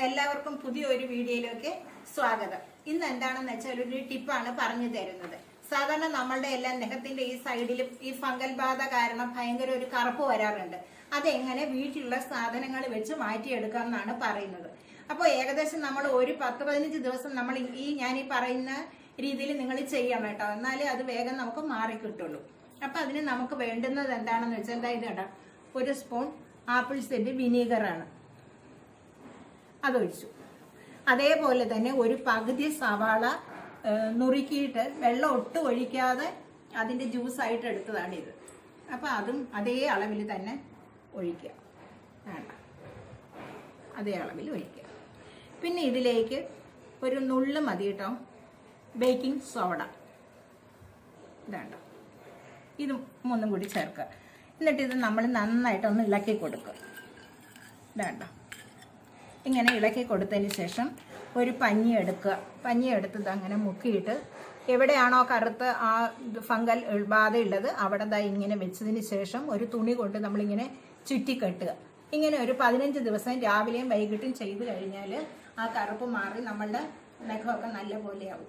എല്ലാവർക്കും പുതിയൊരു വീഡിയോയിലേക്ക് സ്വാഗതം ഇന്ന് എന്താണെന്ന് വെച്ചാൽ ഒരു ടിപ്പാണ് പറഞ്ഞു തരുന്നത് സാധാരണ നമ്മളുടെ എല്ലാം നെഹത്തിന്റെ ഈ സൈഡിലും ഈ ഫംഗൽ ബാധ കാരണം ഭയങ്കര ഒരു കറുപ്പ് വരാറുണ്ട് അതെങ്ങനെ വീട്ടിലുള്ള സാധനങ്ങൾ വെച്ച് മാറ്റിയെടുക്കാം എന്നാണ് പറയുന്നത് അപ്പോൾ ഏകദേശം നമ്മൾ ഒരു പത്ത് പതിനഞ്ച് ദിവസം നമ്മൾ ഈ ഞാൻ ഈ പറയുന്ന രീതിയിൽ നിങ്ങൾ ചെയ്യണം കേട്ടോ എന്നാലേ അത് വേഗം നമുക്ക് മാറി കിട്ടുള്ളൂ അപ്പൊ അതിന് നമുക്ക് വേണ്ടുന്നത് എന്താണെന്ന് വെച്ചാൽ എന്താ ഇത് കേട്ടോ ഒരു സ്പൂൺ ആപ്പിൾ സെന്റ് വിനീഗറാണ് അതൊഴിച്ചു അതേപോലെ തന്നെ ഒരു പകുതി സവാള ഏ, നുറുക്കിയിട്ട് വെള്ളം ഒട്ടും ഒഴിക്കാതെ അതിന്റെ ജ്യൂസായിട്ട് എടുത്തതാണ് ഇത് അപ്പൊ അതും അതേ അളവിൽ തന്നെ ഒഴിക്കുക വേണ്ട അതേ അളവിൽ ഒഴിക്കുക പിന്നെ ഇതിലേക്ക് ഒരു നുള്ള് മതി കേട്ടോ ബേക്കിംഗ് സോഡ ഇതാണ്ടോ ഇത് മൂന്നും കൂടി ചേർക്കുക എന്നിട്ട് ഇത് നമ്മൾ നന്നായിട്ടൊന്ന് ഇളക്കി കൊടുക്കുക ഇതാണ്ടോ ഇങ്ങനെ ഇളക്കി കൊടുത്തതിന് ശേഷം ഒരു പഞ്ഞി എടുക്കുക പഞ്ഞി എടുത്തത് അങ്ങനെ മുക്കിയിട്ട് എവിടെയാണോ കറുത്ത ആ ഫംഗൽ ബാധയുള്ളത് അവിടെ ദാ ഇങ്ങനെ വെച്ചതിന് ശേഷം ഒരു തുണി കൊണ്ട് നമ്മളിങ്ങനെ ചുറ്റിക്കെട്ടുക ഇങ്ങനെ ഒരു പതിനഞ്ച് ദിവസം രാവിലെയും വൈകിട്ടും ചെയ്ത് കഴിഞ്ഞാൽ ആ കറുപ്പ് മാറി നമ്മളുടെ നഖമൊക്കെ നല്ല പോലെയാവും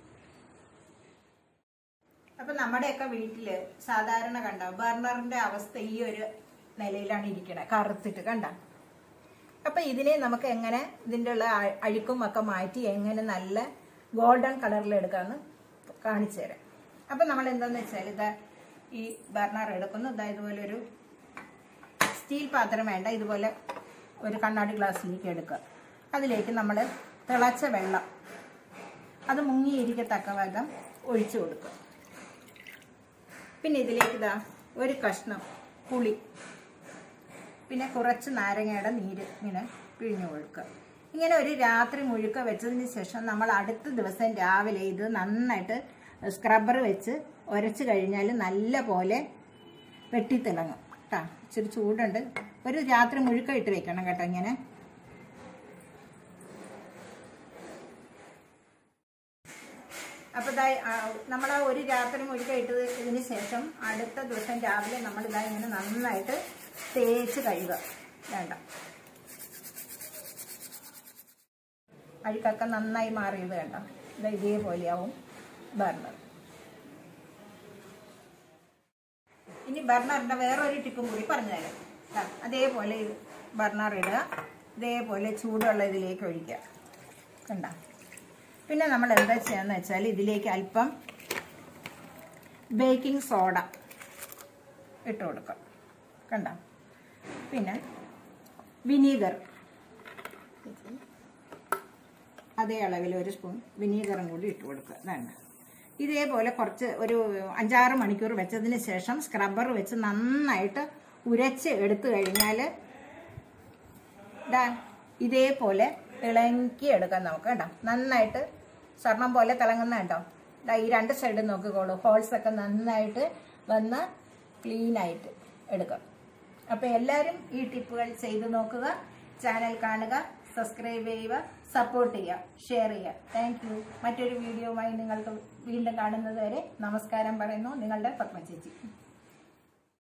അപ്പൊ നമ്മുടെയൊക്കെ വീട്ടില് സാധാരണ കണ്ട ബർണറിന്റെ അവസ്ഥ ഈ ഒരു നിലയിലാണ് ഇരിക്കണത് കറുത്തിട്ട് കണ്ട അപ്പൊ ഇതിനെ നമുക്ക് എങ്ങനെ ഇതിന്റെ ഉള്ള അ- അഴുക്കും ഒക്കെ മാറ്റി എങ്ങനെ നല്ല ഗോൾഡൻ കളറിൽ എടുക്കാന്ന് കാണിച്ചു തരാം അപ്പൊ നമ്മൾ എന്താന്ന് വെച്ചാൽ ഇതാ ഈ ബർണർ എടുക്കുന്നു ഇതാ ഇതുപോലെ ഒരു സ്റ്റീൽ പാത്രം വേണ്ട ഇതുപോലെ ഒരു കണ്ണാടി ഗ്ലാസ്സിലേക്ക് എടുക്കുക അതിലേക്ക് നമ്മൾ തിളച്ച വെള്ളം അത് മുങ്ങിയിരിക്കത്തക്ക വിധം ഒഴിച്ചു കൊടുക്കുക പിന്നെ ഇതിലേക്ക് ഇതാ ഒരു കഷ്ണം പുളി പിന്നെ കുറച്ച് നാരങ്ങയുടെ നീര് ഇങ്ങനെ പിഴിഞ്ഞു കൊടുക്കുക ഇങ്ങനെ ഒരു രാത്രി മുഴുക്ക വെച്ചതിന് ശേഷം നമ്മൾ അടുത്ത ദിവസം രാവിലെ ഇത് നന്നായിട്ട് സ്ക്രബ്ബർ വെച്ച് ഉരച്ച് കഴിഞ്ഞാൽ നല്ല പോലെ വെട്ടിത്തിളങ്ങും കേട്ടോ ഇച്ചിരി ചൂടുണ്ട് ഒരു രാത്രി മുഴുക്ക ഇട്ട് വെക്കണം കേട്ടോ ഇങ്ങനെ അപ്പൊ ഇതാ നമ്മൾ ആ ഒരു രാത്രി മുഴുക്ക ഇട്ടത് ഇതിന് ശേഷം അടുത്ത ദിവസം രാവിലെ നമ്മൾ ഇതാ ഇങ്ങനെ നന്നായിട്ട് തേച്ച് കഴുകുക വേണ്ട അഴുക്കൊക്കെ നന്നായി മാറിയത് വേണ്ട ഇതാ ഇതേപോലെയാവും ബർണർ ഇനി ബർണറിന്റെ വേറൊരു ടിപ്പും കൂടി പറഞ്ഞുതരാം ദാ, അതേപോലെ ഇത് ബർണർ ഇടുക ഇതേപോലെ ചൂടുള്ള ഇതിലേക്ക് ഒഴിക്കുക കണ്ട പിന്നെ നമ്മൾ എന്താ ചെയ്യാന്ന് വെച്ചാൽ ഇതിലേക്ക് അല്പം ബേക്കിംഗ് സോഡ ഇട്ട് കൊടുക്കുക കണ്ട പിന്നെ വിനീഗർ അതേ അളവിൽ ഒരു സ്പൂൺ വിനീഗറും കൂടി ഇട്ട് കൊടുക്കുക വേണ്ട ഇതേപോലെ കുറച്ച് ഒരു അഞ്ചാറ് മണിക്കൂർ വെച്ചതിന് ശേഷം സ്ക്രബ്ബർ വെച്ച് നന്നായിട്ട് ഉരച്ച് എടുത്തു കഴിഞ്ഞാൽ ദാ ഇതേപോലെ ഇളക്കി എടുക്കാം നമുക്ക് കേട്ടോ നന്നായിട്ട് സ്വർണം പോലെ തിളങ്ങുന്ന കേട്ടോ ദാ ഈ രണ്ട് സൈഡ് നോക്കിക്കോളൂ ഹോൾസ് ഒക്കെ നന്നായിട്ട് വന്ന് ക്ലീൻ ആയിട്ട് എടുക്കാം അപ്പോൾ എല്ലാവരും ഈ ടിപ്പുകൾ ചെയ്ത് നോക്കുക ചാനൽ കാണുക സബ്സ്ക്രൈബ് ചെയ്യുക സപ്പോർട്ട് ചെയ്യുക ഷെയർ ചെയ്യുക താങ്ക് യു മറ്റൊരു വീഡിയോയുമായി നിങ്ങൾക്ക് വീണ്ടും കാണുന്നത് വരെ നമസ്കാരം പറയുന്നു നിങ്ങളുടെ പത്മ ചേച്ചി